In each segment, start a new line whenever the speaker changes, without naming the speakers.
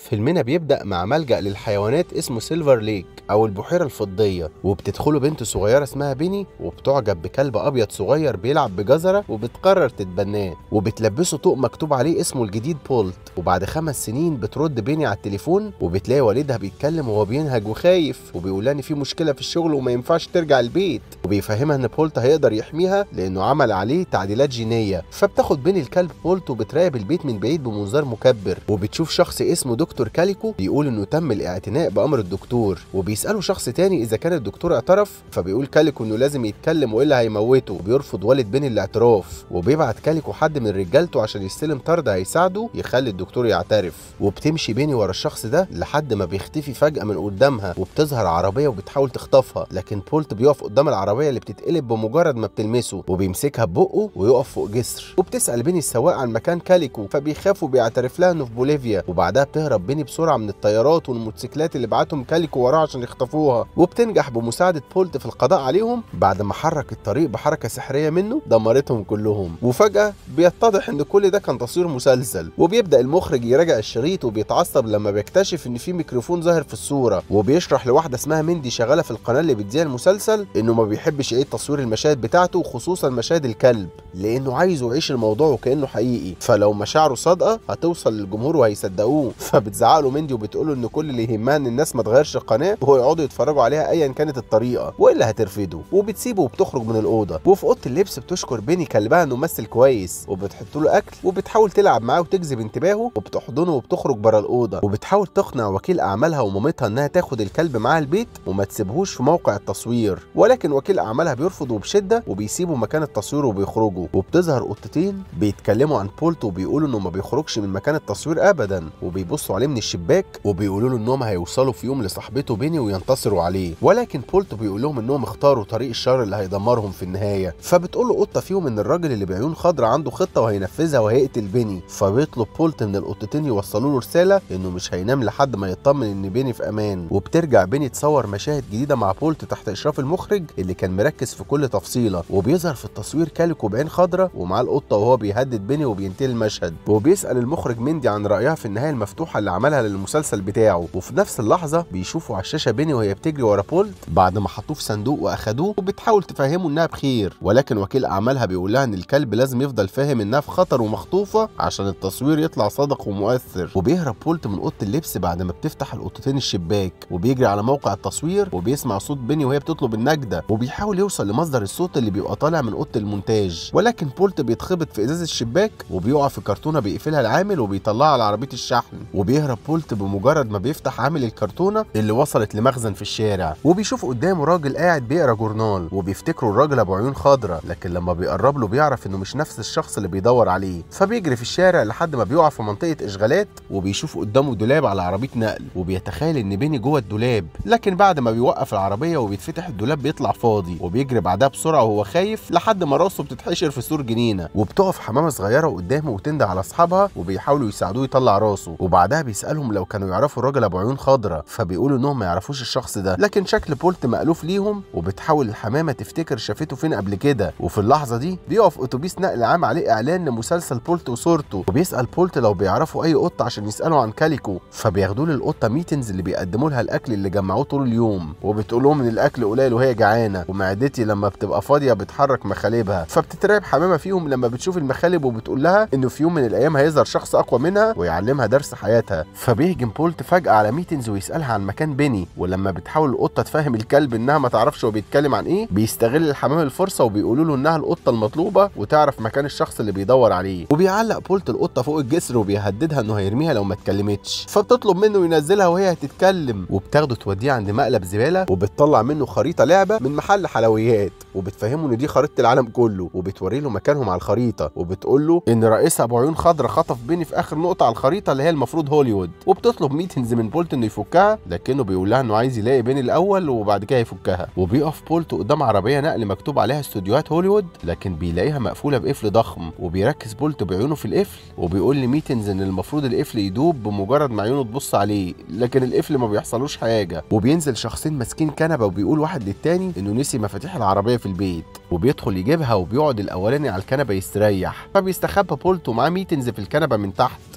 فيلمنا بيبدأ مع ملجأ للحيوانات اسمه سيلفر ليك أو البحيرة الفضية وبتدخله بنت صغيرة اسمها بيني وبتعجب بكلب أبيض صغير بيلعب بجزرة وبتقرر تتبناه وبتلبسه طوق مكتوب عليه اسمه الجديد بولت وبعد خمس سنين بترد بيني على التليفون وبتلاقي والدها بيتكلم وهو بينهج وخايف وبيقول لها إن في مشكلة في الشغل وما ينفعش ترجع البيت وبيفهمها إن بولت هيقدر يحميها لأنه عمل عليه تعديلات جينية فبتاخد بيني الكلب بولت وبتراقب البيت من بعيد بمنظار مكبر وبتشوف شخص اسمه دكتور كاليكو بيقول انه تم الاعتناء بامر الدكتور وبيسالوا شخص تاني اذا كان الدكتور اعترف فبيقول كاليكو انه لازم يتكلم والا هيموته وبيرفض والد بين الاعتراف وبيبعت كاليكو حد من رجالته عشان يستلم طرد هيساعده يخلي الدكتور يعترف وبتمشي بيني ورا الشخص ده لحد ما بيختفي فجاه من قدامها وبتظهر عربيه وبتحاول تخطفها لكن بولت بيقف قدام العربيه اللي بتتقلب بمجرد ما بتلمسه وبيمسكها ببقه ويقف فوق جسر وبتسال بيني السواق عن مكان كاليكو فبيخاف وبيعترف لها انه في بوليفيا وبعدها بتهرب بيني بسرعه من الطيارات والموتوسيكلات اللي بعتهم كاليكو وراها عشان يخطفوها وبتنجح بمساعده بولت في القضاء عليهم بعد ما حرك الطريق بحركه سحريه منه دمرتهم كلهم وفجاه بيتضح ان كل ده كان تصوير مسلسل وبيبدا المخرج يراجع الشريط وبيتعصب لما بيكتشف ان في ميكروفون ظاهر في الصوره وبيشرح لواحده اسمها مندي شغاله في القناه اللي بتذيع المسلسل انه ما بيحبش يعيد تصوير المشاهد بتاعته خصوصا مشاهد الكلب لانه عايزه يعيش الموضوع وكانه حقيقي فلو مشاعره صادقه هتوصل للجمهور وهيصدقوه فبتزعق له مندي وبتقول له ان كل اللي يهمها ان الناس ما تغيرش القناه وهو يقعدوا يتفرجوا عليها ايا كانت الطريقه والا هترفضه وبتسيبه وبتخرج من الاوضه وفي اوضه اللبس بتشكر بيني كلبها انه ممثل كويس وبتحط له اكل وبتحاول تلعب معاه وتجذب انتباهه وبتحضنه وبتخرج بره الاوضه وبتحاول تقنع وكيل اعمالها ومامتها انها تاخد الكلب معاها البيت وما تسيبهوش في موقع التصوير ولكن وكيل اعمالها بيرفض وبشده وبيسيبوا مكان التصوير وبيخرجوا وبتظهر قطتين بيتكلموا عن بولت وبيقولوا انه ما بيخرجش من مكان التصوير ابدا وبيبصوا عليه من الشباك وبيقولوا له انهم هيوصلوا في يوم لصاحبته بيني وينتصروا عليه ولكن بولت بيقول لهم انهم اختاروا طريق الشر اللي هيدمرهم في النهايه فبتقول له قطه فيهم ان الراجل اللي بعيون خضراء عنده خطه وهينفذها وهيقتل بيني فبيطلب بولت من القطتين يوصلوا له رساله انه مش هينام لحد ما يطمن ان بيني في امان وبترجع بيني تصور مشاهد جديده مع بولت تحت اشراف المخرج اللي كان مركز في كل تفصيله وبيظهر في التصوير كاليكو بعين خضراء ومعاه القطه وهو بيهدد بيني وبينتهي المشهد وبيسال المخرج مندي عن رايها في النهايه المفتوحه اللي عملها للمسلسل بتاعه وفي نفس اللحظه بيشوفوا على الشاشه بيني وهي بتجري ورا بولت بعد ما حطوه في صندوق واخدوه وبتحاول تفهمه انها بخير ولكن وكيل اعمالها بيقول لها ان الكلب لازم يفضل فاهم انها في خطر ومخطوفه عشان التصوير يطلع صادق ومؤثر وبيهرب بولت من اوضه اللبس بعد ما بتفتح القطتين الشباك وبيجري على موقع التصوير وبيسمع صوت بيني وهي بتطلب النجده وبيحاول يوصل لمصدر الصوت اللي بيبقى طالع من اوضه المونتاج ولكن بولت بيتخبط في ازاز الشباك وبيقع في كرتونه بيقفلها العامل وبيطلعها على عربيه الشحن وبيهرب بولت بمجرد ما بيفتح عامل الكرتونه اللي وصلت لمخزن في الشارع وبيشوف قدامه راجل قاعد بيقرا جورنال وبيفتكره الراجل ابو عيون خضراء لكن لما بيقرب له بيعرف انه مش نفس الشخص اللي بيدور عليه فبيجري في الشارع لحد ما بيقع في منطقه اشغالات وبيشوف قدامه دولاب على عربيه نقل وبيتخيل ان بيني جوه الدولاب لكن بعد ما بيوقف العربيه وبيتفتح الدولاب بيطلع فاضي وبيجري بعدها بسرعه وهو خايف لحد ما راسه بتتحشر في سور جنينه وبتقف حمامه صغيره قدامه وتنده على اصحابها وبيحاولوا يساعدوه يطلع راسه وبعدها بيسالهم لو كانوا يعرفوا الراجل ابو عيون خضراء فبيقولوا انهم ما يعرفوش الشخص ده لكن شكل بولت مألوف ليهم وبتحاول الحمامه تفتكر شافته فين قبل كده وفي اللحظه دي بيقف اتوبيس نقل عام عليه اعلان لمسلسل بولت وصورته وبيسال بولت لو بيعرفوا اي قطه عشان يسالوا عن كاليكو فبياخدوا له القطه ميتنز اللي بيقدموا لها الاكل اللي جمعوه طول اليوم وبتقول لهم ان الاكل قليل وهي جعانه ومعدتي لما بتبقى فاضيه بتحرك مخالبها فبتترعب حمامه فيهم لما بتشوف المخالب وبتقول لها انه في يوم من الايام هيظهر شخص اقوى منها ويعلمها درس حياتها فبيهجم بولت فجاه على ميتنز ويسالها عن مكان بيني ولما بتحاول القطه تفهم الكلب انها ما تعرفش هو بيتكلم عن ايه بيستغل الحمام الفرصه وبيقولوا له انها القطه المطلوبه وتعرف مكان الشخص اللي بيدور عليه وبيعلق بولت القطه فوق الجسر وبيهددها انه هيرميها لو ما اتكلمتش فبتطلب منه ينزلها وهي هتتكلم وبتاخده توديه عند مقلب زباله وبتطلع منه خريطه لعبه من محل حلويات وبتفهمه ان دي خريطه العالم كله وبتوري له مكانهم على الخريطه وبتقول له ان رئيسها ابو عيون خضرا خطف بيني في اخر نقطه على الخريطه اللي هي المفروض هوليوود وبتطلب ميتنز من بولت انه يفكها لكنه بيقول لها انه عايز يلاقي بيني الاول وبعد كده يفكها وبيقف بولت قدام عربيه نقل مكتوب عليها استوديوهات هوليوود لكن بيلاقيها مقفوله بقفل ضخم وبيركز بولت بعيونه في القفل وبيقول لميتنز ان المفروض القفل يدوب بمجرد ما عيونه تبص عليه لكن القفل ما بيحصلوش حاجه وبينزل شخصين ماسكين كنبه وبيقول واحد للتاني انه نسي مفاتيح العربيه في البيت وبيدخل يجيبها وبيقعد الاولاني على الكنبه يستريح فبيستخبى بولت ومعاه ميتنز في الكنبه من تحت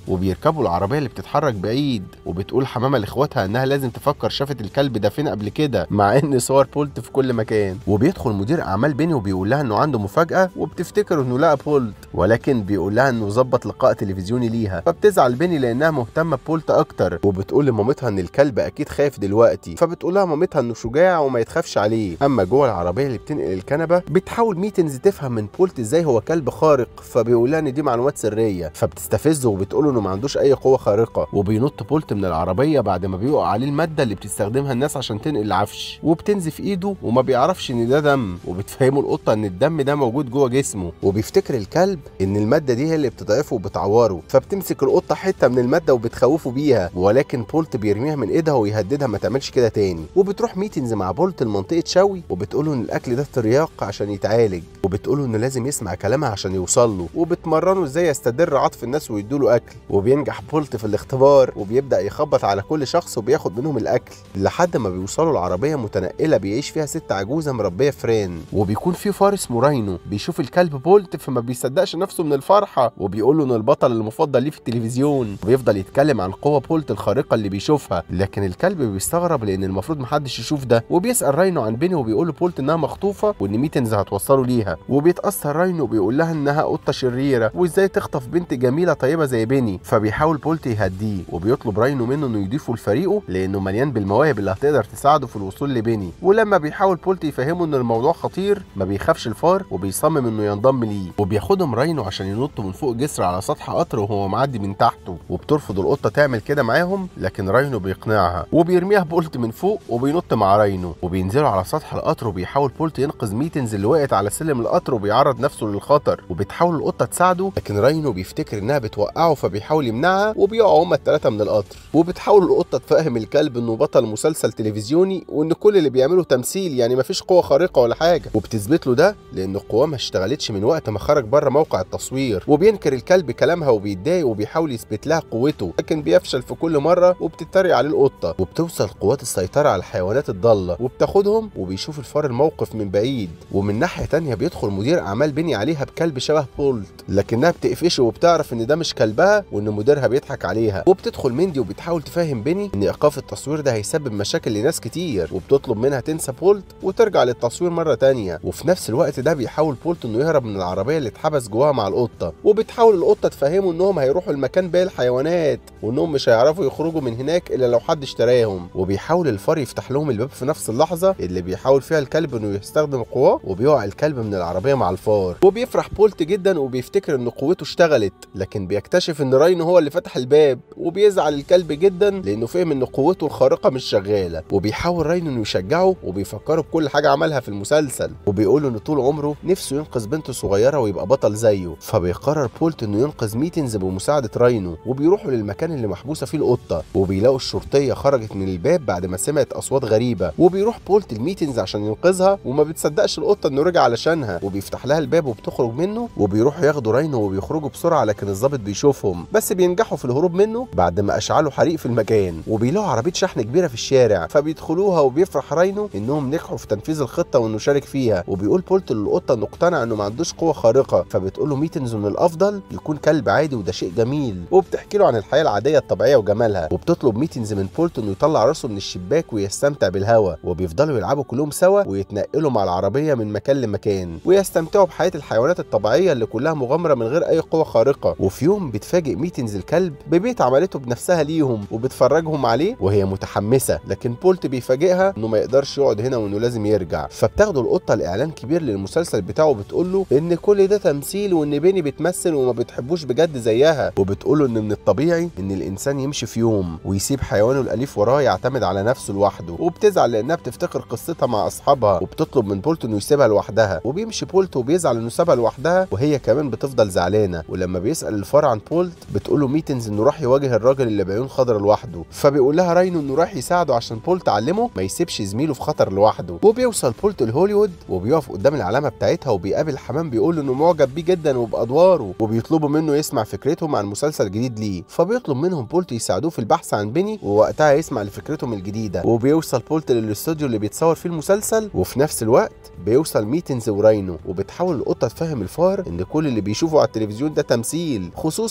وبيركبوا العربيه اللي بتتحرك بعيد وبتقول حمامه لاخواتها انها لازم تفكر شافت الكلب ده فين قبل كده مع ان صور بولت في كل مكان وبيدخل مدير اعمال بيني وبيقول لها انه عنده مفاجاه وبتفتكر انه لقى بولت ولكن بيقول لها انه ظبط لقاء تلفزيوني ليها فبتزعل بيني لانها مهتمه ببولت اكتر وبتقول لمامتها ان الكلب اكيد خايف دلوقتي فبتقول لها مامتها انه شجاع وما يتخافش عليه اما جوه العربيه اللي بتنقل الكنبه بتحاول ميتنز تفهم من بولت ازاي هو كلب خارق فبيقول لها ان دي معلومات سريه فبتستفزه وبتقول انه ما عندوش اي قوه خارقه وبينط بولت من العربيه بعد ما بيقع عليه الماده اللي بتستخدمها الناس عشان تنقل العفش وبتنزف ايده وما بيعرفش ان ده دم وبتفهمه القطه ان الدم ده موجود جوه جسمه وبيفتكر الكلب ان الماده دي هي اللي بتضعفه وبتعوره فبتمسك القطه حته من الماده وبتخوفه بيها ولكن بولت بيرميها من ايدها ويهددها ما تعملش كده تاني وبتروح ميتنز مع بولت لمنطقه شوي وبتقوله ان الاكل ده ترياق عشان يتعالج وبتقوله انه لازم يسمع كلامها عشان يوصل له وبتمرنه ازاي يستدر عطف الناس ويدوله اكل وبينجح بولت في الاختبار وبيبدا يخبط على كل شخص وبياخد منهم الاكل لحد ما بيوصلوا العربيه متنقله بيعيش فيها ست عجوزه مربيه فران وبيكون في فار اسمه راينو بيشوف الكلب بولت فما بيصدقش نفسه من الفرحه وبيقول له ان البطل المفضل ليه في التلفزيون وبيفضل يتكلم عن قوه بولت الخارقه اللي بيشوفها لكن الكلب بيستغرب لان المفروض محدش يشوف ده وبيسال راينو عن بيني وبيقول لبولت انها مخطوفه وان ميتنز هتوصله ليها وبيتاثر راينو وبيقول لها انها قطه شريره وازاي تخطف بنت جميله طيبه زي بيني فبيحاول بولت يهديه وبيطلب راينو منه انه يضيفه لفريقه لانه مليان بالمواهب اللي هتقدر تساعده في الوصول لبيني ولما بيحاول بولت يفهمه ان الموضوع خطير ما بيخافش الفار وبيصمم انه ينضم ليه وبياخدهم راينو عشان ينطوا من فوق جسر على سطح قطر وهو معدي من تحته وبترفض القطه تعمل كده معاهم لكن راينو بيقنعها وبيرميها بولت من فوق وبينط مع راينو وبينزلوا على سطح القطر وبيحاول بولت ينقذ ميتنز اللي وقعت على سلم القطر وبيعرض نفسه للخطر وبتحاول القطه تساعده لكن راينو بيفتكر انها بتوقعه فبيحاول يمنعها وبيقعوا هما الثلاثه من القطر وبتحاول القطه تفهم الكلب انه بطل مسلسل تلفزيوني وان كل اللي بيعمله تمثيل يعني مفيش قوه خارقه ولا حاجه وبتثبت له ده لان القوه ما اشتغلتش من وقت ما خرج بره موقع التصوير وبينكر الكلب كلامها وبيتضايق وبيحاول يثبت لها قوته لكن بيفشل في كل مره وبتتريق عليه القطه وبتوصل قوات السيطره على الحيوانات الضاله وبتاخدهم وبيشوف الفار الموقف من بعيد ومن ناحيه تانية بيدخل مدير اعمال بني عليها بكلب شبه بولت لكنها بتقفشه وبتعرف ان ده مش كلبها وان مديرها بيضحك عليها وبتدخل مندي وبتحاول تفهم بني ان ايقاف التصوير ده هيسبب مشاكل لناس كتير وبتطلب منها تنسى بولت وترجع للتصوير مره تانية وفي نفس الوقت ده بيحاول بولت انه يهرب من العربيه اللي اتحبس جواها مع القطه وبتحاول القطه تفهمه انهم هيروحوا المكان باقي الحيوانات وانهم مش هيعرفوا يخرجوا من هناك الا لو حد اشتراهم وبيحاول الفار يفتح لهم الباب في نفس اللحظه اللي بيحاول فيها الكلب انه يستخدم قواه وبيقع الكلب من العربيه مع الفار وبيفرح بولت جدا وبيفتكر ان قوته اشتغلت لكن بيكتشف ان راينو هو اللي فتح الباب وبيزعل الكلب جدا لانه فهم ان قوته الخارقه مش شغاله وبيحاول راينو انه يشجعه وبيفكره بكل حاجه عملها في المسلسل وبيقول له ان طول عمره نفسه ينقذ بنته صغيره ويبقى بطل زيه فبيقرر بولت انه ينقذ ميتنز بمساعده راينو وبيروحوا للمكان اللي محبوسه فيه القطه وبيلاقوا الشرطيه خرجت من الباب بعد ما سمعت اصوات غريبه وبيروح بولت الميتنز عشان ينقذها وما بتصدقش القطه انه رجع علشانها وبيفتح لها الباب وبتخرج منه وبيروحوا ياخدوا راينو وبيخرجوا بسرعه لكن الضابط بيشوفهم بس بينجحوا في الهروب منه بعد ما اشعلوا حريق في المكان وبيلاقوا عربيه شحن كبيره في الشارع فبيدخلوها وبيفرح راينو انهم نجحوا في تنفيذ الخطه وانه شارك فيها وبيقول بولت للقطه انه اقتنع انه ما عندوش قوه خارقه فبتقول له ميتنز ان الافضل يكون كلب عادي وده شيء جميل وبتحكي له عن الحياه العاديه الطبيعيه وجمالها وبتطلب ميتنز من بولت انه يطلع راسه من الشباك ويستمتع بالهواء وبيفضلوا يلعبوا كلهم سوا ويتنقلوا مع العربيه من مكان لمكان ويستمتعوا بحياه الحيوانات الطبيعيه اللي كلها مغامره من غير اي قوه خارقه وفي يوم بتفاجئ ميتنز الكلب ببيت عملته بنفسها ليهم وبتفرجهم عليه وهي متحمسه لكن بولت بيفاجئها انه ما يقدرش يقعد هنا وانه لازم يرجع فبتاخده القطه لاعلان كبير للمسلسل بتاعه وبتقول له ان كل ده تمثيل وان بيني بتمثل وما بتحبوش بجد زيها وبتقول له ان من الطبيعي ان الانسان يمشي في يوم ويسيب حيوانه الاليف وراه يعتمد على نفسه لوحده وبتزعل لانها بتفتكر قصتها مع اصحابها وبتطلب من بولت انه يسيبها لوحدها وبيمشي بولت وبيزعل انه سابها لوحدها وهي كمان بتفضل زعلانه ولما بيسال الفار عن بولت بتقول له ميتنز انه راح يواجه الراجل اللي بعيون خضرا لوحده فبيقول لها راينو انه راح يساعده عشان بولت علمه ما يسيبش زميله في خطر لوحده وبيوصل بولت لهوليوود وبيقف قدام العلامه بتاعتها وبيقابل حمام بيقول له انه معجب بيه جدا وبادواره وبيطلبوا منه يسمع فكرتهم عن مسلسل جديد ليه فبيطلب منهم بولت يساعدوه في البحث عن بيني ووقتها يسمع لفكرتهم الجديده وبيوصل بولت للاستوديو اللي بيتصور فيه المسلسل وفي نفس الوقت بيوصل ميتنز وراينو وبتحاول القطه تفهم الفار ان كل اللي بيشوفه على التلفزيون ده تمثيل خصوصا لما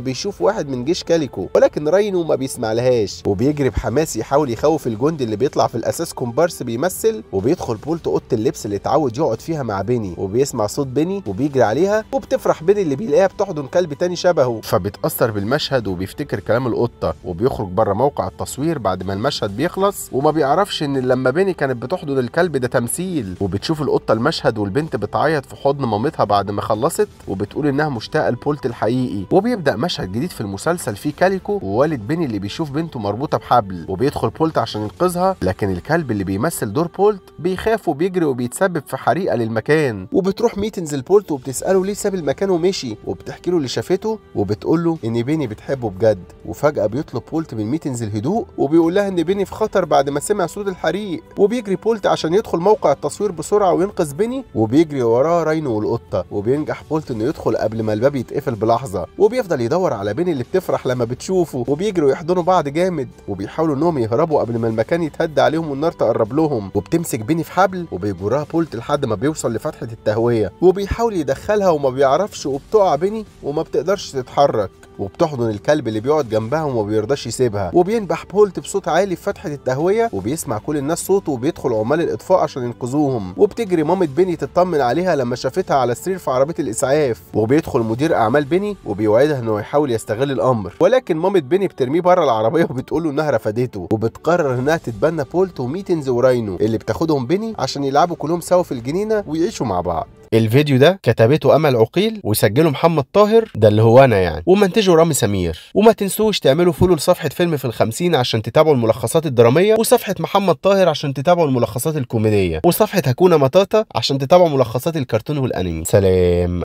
بيشوف واحد من جيش كاليكو ولكن راينو ما بيسمعلهاش وبيجري بحماس يحاول يخوف الجندي اللي بيطلع في الاساس كومبارس بيمثل وبيدخل بولت اوضه اللبس اللي اتعود يقعد فيها مع بيني وبيسمع صوت بيني وبيجري عليها وبتفرح بيني اللي بيلاقيها بتحضن كلب تاني شبهه فبيتاثر بالمشهد وبيفتكر كلام القطه وبيخرج بره موقع التصوير بعد ما المشهد بيخلص وما بيعرفش ان لما بيني كانت بتحضن الكلب ده تمثيل وبتشوف القطه المشهد والبنت بتعيط في حضن مامتها بعد ما خلصت وبتقول انها مشتاقه لبولت الحقيقي وبيبدا مشهد جديد في المسلسل فيه كاليكو ووالد بيني اللي بيشوف بنته مربوطه بحبل وبيدخل بولت عشان ينقذها لكن الكلب اللي بيمثل دور بولت بيخاف وبيجري وبيتسبب في حريقه للمكان وبتروح ميتنز لبولت وبتساله ليه ساب المكان ومشي وبتحكي له اللي شافته وبتقول له ان بيني بتحبه بجد وفجاه بيطلب بولت من ميتنز الهدوء وبيقول لها ان بيني في خطر بعد ما سمع صوت الحريق وبيجري بولت عشان يدخل موقع التصوير بسرعه وينقذ بيني وبيجري وراه راينو والقطه وبينجح بولت انه يدخل قبل ما الباب يتقفل بلحظه وبيفضل يدور على بيني اللي بتفرح لما بتشوفه وبيجروا يحضنوا بعض جامد وبيحاولوا انهم يهربوا قبل ما المكان يتهد عليهم والنار تقرب لهم وبتمسك بيني في حبل وبيجرها بولت لحد ما بيوصل لفتحه التهويه وبيحاول يدخلها وما بيعرفش وبتقع بيني وما بتقدرش تتحرك وبتحضن الكلب اللي بيقعد جنبها وما بيرضاش يسيبها وبينبح بولت بصوت عالي في فتحه التهويه وبيسمع كل الناس صوته وبيدخل عمال الاطفاء عشان ينقذوهم وبتجري مامة بيني تطمن عليها لما شافتها على السرير في عربيه الاسعاف وبيدخل مدير اعمال بيني وبيوعدها انه يحاول يستغل الامر ولكن مامة بيني بترميه بره العربيه وبتقول له انها رفضته وبتقرر انها تتبنى بولت وميتنز وراينو اللي بتاخدهم بيني عشان يلعبوا كلهم سوا في الجنينه ويعيشوا مع بعض الفيديو ده كتبته امل عقيل وسجله محمد طاهر ده اللي هو انا يعني ومنتجه رامي سمير وما تنسوش تعملوا فولو لصفحه فيلم في الخمسين عشان تتابعوا الملخصات الدراميه وصفحه محمد طاهر عشان تتابعوا الملخصات الكوميديه وصفحه هكونا مطاطا عشان تتابعوا ملخصات الكرتون والانمي سلام